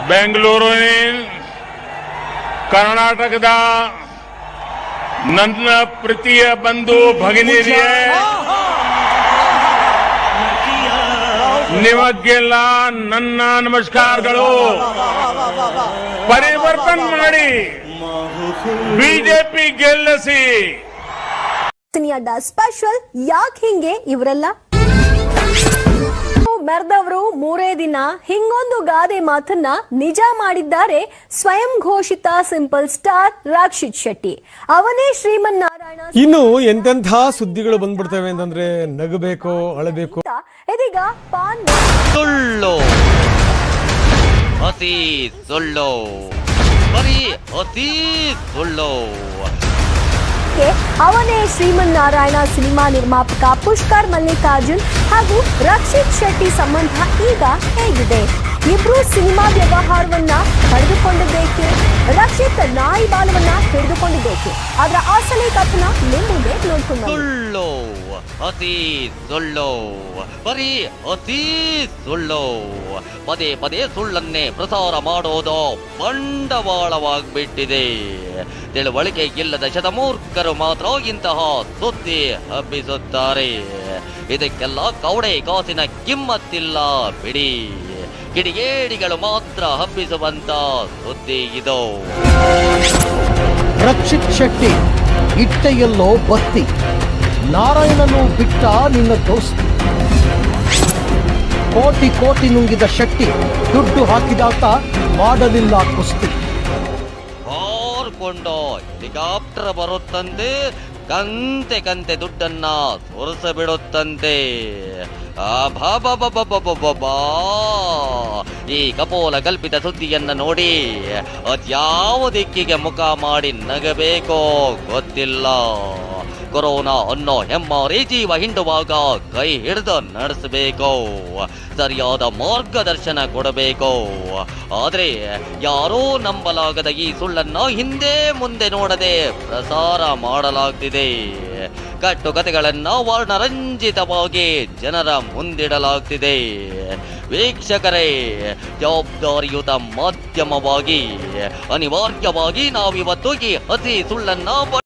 ಬೆಂಗಳೂರಿನ ಕರ್ನಾಟಕದ ನನ್ನ ಪ್ರೀತಿಯ ಬಂಧು ಭಗಿನಿಯರೇ ನಿಮಗೆಲ್ಲ ನನ್ನ ನಮಸ್ಕಾರಗಳು ಪರಿವರ್ತನೆ ಮಾಡಿ ಬಿಜೆಪಿ ಗೆಲ್ಲಿಸಿ ಸಿನಿ ಅಡ್ಡ ಸ್ಪೆಷಲ್ ಯಾಕೆ ಹಿಂಗೆ ಇವರೆಲ್ಲ ಮೆರೆದವರು ಮೂರೇ ದಿನ ಹಿಂಗೊಂದು ಗಾದೆ ಮಾತನ್ನ ನಿಜ ಮಾಡಿದ್ದಾರೆ ಸ್ವಯಂ ಘೋಷಿತ ಸಿಂಪಲ್ ಸ್ಟಾರ್ ರಕ್ಷಿತ್ ಶೆಟ್ಟಿ ಅವನೇ ಶ್ರೀಮನ್ನಾರಾಯಣ ಇನ್ನು ಎಂತೆಂಥ ಸುದ್ದಿಗಳು ಬಂದ್ಬಿಡ್ತವೆ ಅಂತಂದ್ರೆ ನಗಬೇಕು ಅಳಬೇಕು ಅಂತ ಇದೀಗ ಪಾನ್ ಸುಳ್ಳು ಅತಿ ಸುಳ್ಳು ಬರೀ ಅತಿ ಸುಳ್ಳು ಗೆ ಅವನೇ ಶ್ರೀಮನ್ನಾರಾಯಣ ಸಿನಿಮಾ ನಿರ್ಮಾಪಕ ಪುಷ್ಕರ್ ಮಲ್ಲಿಕಾರ್ಜುನ್ ಹಾಗೂ ರಕ್ಷಿತ್ ಶೆಟ್ಟಿ ಸಂಬಂಧ ಈಗ ಹೇಗಿದೆ ಇಬ್ರು ಸಿನಿಮಾ ವ್ಯವಹಾರವನ್ನ ಪಡೆದುಕೊಂಡಿದ್ದೇಕೆ ರಕ್ಷಿತ್ ನಾಯಿ ಬಾಲವನ್ನ ಹಿಡಿದುಕೊಂಡಿದ್ದೇಕೆ ಅದರ ಅಸಲಿ ಕಥನ ನಿಮ್ ಮುಂದೆ ನೋಡ್ಕೊಂಡು ಬನ್ನಿ. ಸುಳ್ಳು ಅತಿ ಸುಳ್ಳು ಬರೀ ಅತಿ ಸುಳ್ಳು ಪದೇ ಪದೇ ಸುಳ್ಳನ್ನೇ ಪ್ರಸಾರ ಮಾಡೋದು ಬಂಡವಾಳವಾಗ್ಬಿಟ್ಟಿದೆ ತಿಳುವಳಿಕೆ ಇಲ್ಲದ ಶತಮೂರ್ಖರು ಮಾತ್ರ ಇಂತಹ ಸುದ್ದಿ ಹಬ್ಬಿಸುತ್ತಾರೆ ಇದಕ್ಕೆಲ್ಲ ಕವಡೆ ಕಾಸಿನ ಕಿಮ್ಮತ್ತಿಲ್ಲ ಬಿಡಿ ಕಿಡಿಗೇಡಿಗಳು ಮಾತ್ರ ಹಬ್ಬಿಸುವಂತ ಸುದ್ದಿ ಇದು ರಕ್ಷಿತ್ ಶೆಟ್ಟಿ ಇಟ್ಟೆಯಲ್ಲೋ ಬತ್ತಿ ನಾರಾಯಣನು ಬಿಟ್ಟ ನಿನ್ನ ದೋಸ್ತಿ ಕೋಟಿ ಕೋಟಿ ನುಂಗಿದ ಶೆಟ್ಟಿ ದುಡ್ಡು ಹಾಕಿದಾತ ಮಾಡಲಿಲ್ಲ ಕುಸ್ತಿ ಹಾರ್ಕೊಂಡು ಹೆಲಿಕಾಪ್ಟರ್ ಬರುತ್ತಂತೆ ಕಂತೆ ಕಂತೆ ದುಡ್ಡನ್ನ ಸುರಿಸ ಬಿಡುತ್ತಂತೆ ಅಬಾಬಾಬಾಬಾಬಾಬಾಬಾ. ಈ ಕಪೋಲ ಕಲ್ಪಿತ ಸುದ್ದಿಯನ್ನ ನೋಡಿ ಅದ್ಯಾವ ದಿಕ್ಕಿಗೆ ಮುಖ ಮಾಡಿ ನಗಬೇಕೋ ಗೊತ್ತಿಲ್ಲ ಕೊರೋನಾ ಅನ್ನೋ ಹೆಮ್ಮಾರಿ ಜೀವ ಹಿಂಡುವಾಗ ಕೈ ಹಿಡಿದು ನಡೆಸಬೇಕು ಸರಿಯಾದ ಮಾರ್ಗದರ್ಶನ ಕೊಡಬೇಕು ಆದ್ರೆ ಯಾರೋ ನಂಬಲಾಗದ ಈ ಸುಳ್ಳನ್ನ ಹಿಂದೆ ಮುಂದೆ ನೋಡದೆ ಪ್ರಸಾರ ಮಾಡಲಾಗ್ತಿದೆ ಕಟ್ಟು ಕಥೆಗಳನ್ನ ವರ್ಣರಂಜಿತವಾಗಿ ಜನರ ಮುಂದಿಡಲಾಗ್ತಿದೆ ವೀಕ್ಷಕರೇ ಜವಾಬ್ದಾರಿಯುತ ಮಾಧ್ಯಮವಾಗಿ ಅನಿವಾರ್ಯವಾಗಿ ನಾವಿವತ್ತು ಈ ಹಸಿ ಸುಳ್ಳನ್ನ